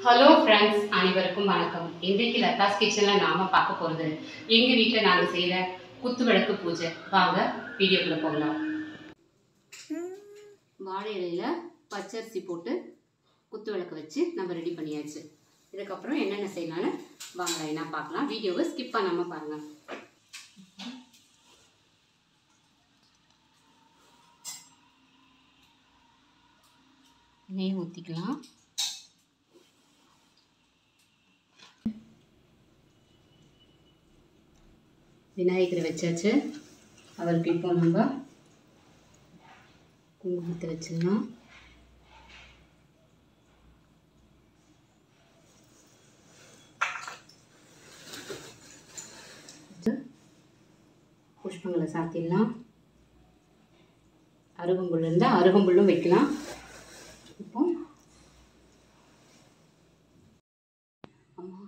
hello friends அனைவருக்கும் வணக்கம் இன்றைக்கு லதாஸ் கிச்சனில் நாம் பார்க்க போகிறது எங்கள் வீட்டில் நாங்கள் செய்கிற குத்து விளக்கு பூஜை வாங்க வீடியோக்குள்ளே போகலாம் வாழை இலையில் பச்சரிசி போட்டு குத்து விளக்கு வச்சு நம்ம ரெடி பண்ணியாச்சு இதுக்கப்புறம் என்னென்ன செய்யலாம்னு வாங்க லைனாக பார்க்கலாம் வீடியோவை ஸ்கிப் பண்ணாமல் பாருங்கள் நெய் ஊற்றிக்கலாம் விநாயகரை வச்சாச்சு அவருக்கு இப்போ நம்ம குங்குமத்தை வச்சிடலாம் புஷ்பங்களை சாத்திடலாம் அருகம்புல் இருந்தால் அருகம்புல்லும் வைக்கலாம் இப்போ அம்மா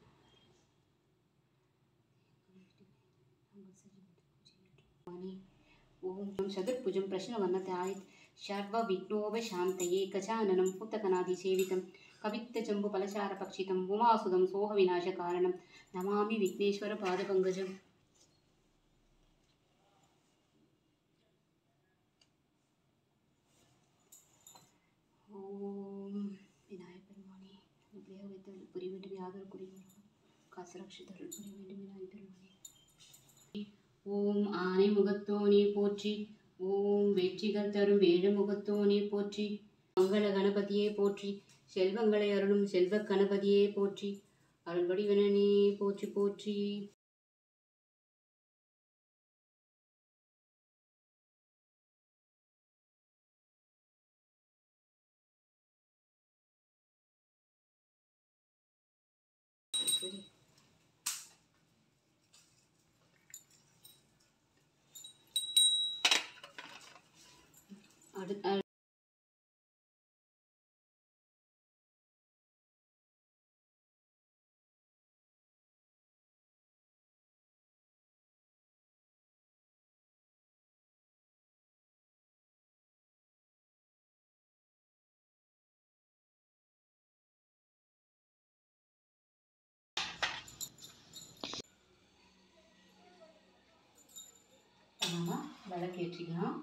ఓం చతుర్భుజం ప్రశ్నవన్నతాయ్ శర్వవిఘ్నోపశాంతయే గజాననం పుత్తకనాదిసేవితం కవిత్తజంబు ఫలచారపక్షితం ఉమాసుదం సోహ వినాశకారణం నమామి విఘ్నేశ్వర పాదపంకజం ஓம் விநாயகர் பெருமானே நல்லபடியாக வைத்து புரிய வேண்டும் யாதொரு குறியும் காசரட்சிதர்கள் புரிய வேண்டும் விநாயகர் பெருமானே ஓம் ஆனை முகத்தோனே போற்றி ஓம் வெற்றிகள் தரும் வேழ முகத்தோனே போற்றி மங்கள கணபதியே போற்றி செல்வங்களை அருளும் செல்வ கணபதியே போற்றி அருள்வடிவனே போற்றி போற்றி அடுத்த நம்ம விளக்கு ஏற்றிக்கலாம்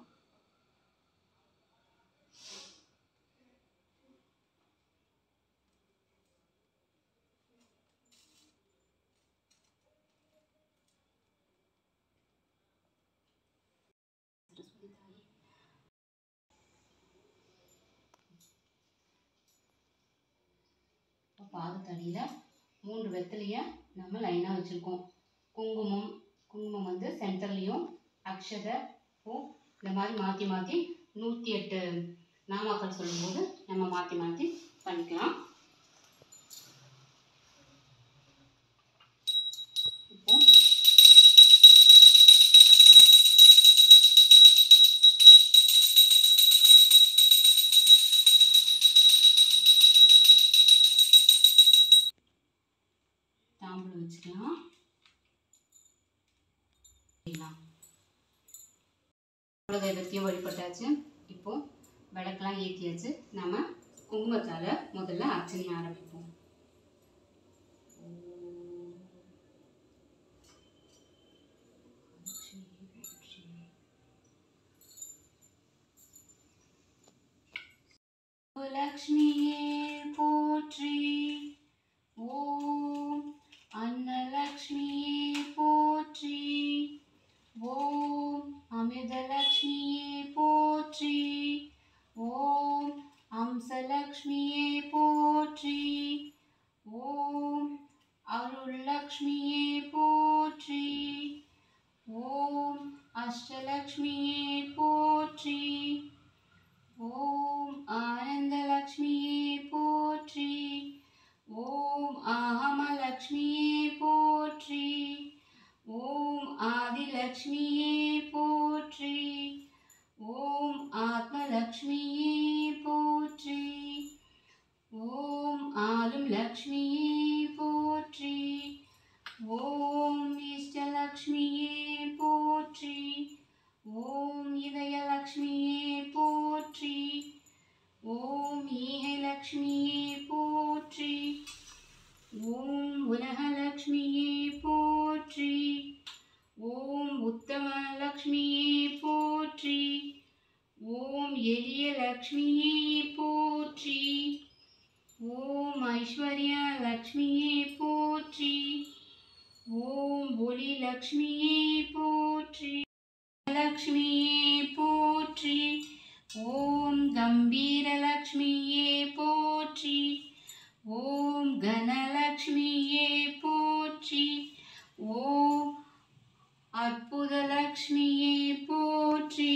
பாதத்தடியில் மூன்று வெத்தலையை நம்ம லைனாக வச்சுருக்கோம் குங்குமம் குங்குமம் வந்து சென்டர்லேயும் அக்ஷத பூ இந்த மாதிரி மாற்றி மாற்றி நூற்றி எட்டு நாமாக்கள் சொல்லும்போது நம்ம மாற்றி மாற்றி பண்ணிக்கலாம் இப்போ தாம்பூலம் வச்சுக்கலாம் குலதெய்வத்தையும் வழிபட்டாச்சு இப்போ விளக்கெல்லாம் ஏற்றியாச்சு நம்ம குங்குமத்தால் முதல்ல அர்ச்சனை ஆரம்பிப்போம் லக்ஷ்மியே போற்றி ஓம் அன்னலக்ஷ்மியே போற்றி ஓம் அமிர்தலக்ஷ்மியே போற்றி ஓம் அம்சலக்ஷ்மியே போற்றி ஓம் அருள்லக்ஷ்மியே போற்றி ஓம் அஷ்டலக்ஷ்மியே போற்றி ஓம் ஆனந்தலக்ஷ்மியே போற்றி ஓம் ஆமலக்ஷ்மியே போற்றி ஓம் ஆதிலக்ஷ்மியே போற்றி ஓம் ஆத்மலக்ஷ்மியே போற்றி ஓம் ஆலும் லக்ஷ்மியே போற்றி ஓம் இஷ்டலக்ஷ்மியே போற்றி ஓம் இதயலக்ஷ்மியே போற்றி ஓம் ஈகை லக்ஷ்மியே போற்றி லக்ஷ்மியே போற்றி ஓம் ஐஸ்வர்ய லக்ஷ்மியே போற்றி ஓம் ஒளி லக்ஷ்மியே போற்றி லக்ஷ்மியே போற்றி ஓம் கம்பீர லக்ஷ்மியே போற்றி ஓம் கனலக்ஷ்மியே போற்றி ஓம் அற்புத லக்ஷ்மியே போற்றி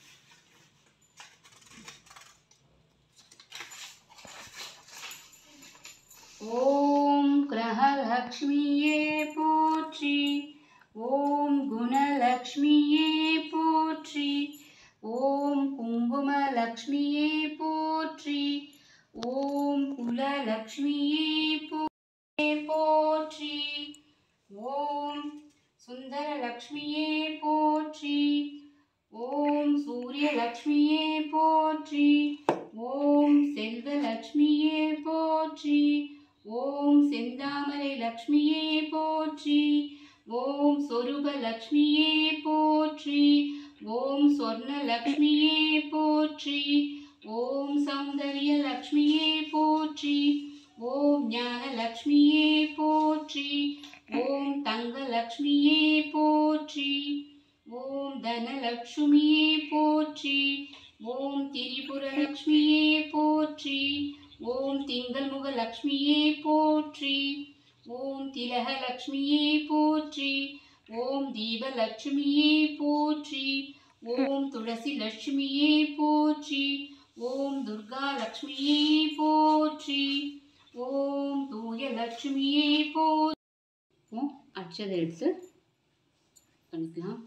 ஓம் கிரகலக்ஷ்மியே போற்றி ஓம் குணலக்ஷ்மியே போற்றி ஓம் குங்குமலக்ஷ்மியே போற்றி ஓம் குலலக்ஷ்மியே போ- போற்றி ஓம் சுந்தரலக்ஷ்மியே போற்றி ஓம் சூரியலக்ஷ்மியே போற்றி ஓம் செல்வலக்ஷ்மியே போற்றி ஓம் செந்தாமரை லக்ஷ்மியே போற்றி ஓம் சொரூப லக்ஷ்மியே போற்றி ஓம் சொர்ண லக்ஷ்மியே போற்றி ஓம் சௌந்தர்ய லக்ஷ்மியே போற்றி ஓம் ஞான லக்ஷ்மியே போற்றி ஓம் தங்க லக்ஷ்மியே போற்றி ஓம் தனலக்ஷ்மியே போற்றி ஓம் திரிபுர லக்ஷ்மியே போற்றி ஓம் திங்கள்முக லக்ஷ்மியே போற்றி ஓம் திலக லக்ஷ்மியே போற்றி ஓம் தீபலட்சுமியே போற்றி ஓம் துளசி லட்சுமியே போற்றி ஓம் துர்கா லக்ஷ்மியே போற்றி ஓம் தூய லட்சுமியே போற்றி அட்சதை எடுத்து பண்ணிக்கலாம்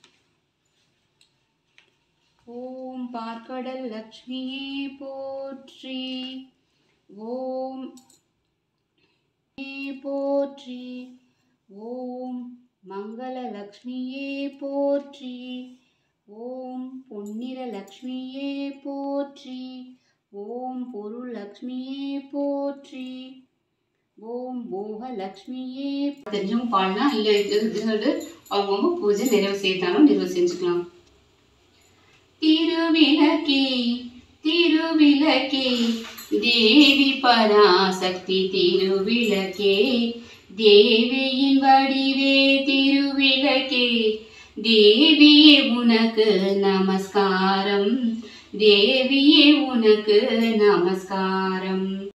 ஓம் பார்க்கடல் லக்ஷ்மியே போற்றி ஓம் போற்றி ஓம் மங்கள லக்ஷ்மியே போற்றி ஓம் பொன்னிற லக்ஷ்மியே போற்றி ஓம் பொருள் லக்ஷ்மியே போற்றி ஓம் போக லக்ஷ்மியே தெரிஞ்சவங்க பாடலாம் இல்லை இது இது அவங்கவுங்க பூஜை நிறைவு செய்தாலும் நிறைவு செஞ்சுக்கலாம் திருவிளக்கே திருவிளக்கே தேவி பராசக்தி திருவிளக்கே தேவியின் வடிவே திருவிளக்கே தேவியே உனக்கு நமஸ்காரம் தேவியே உனக்கு நமஸ்காரம்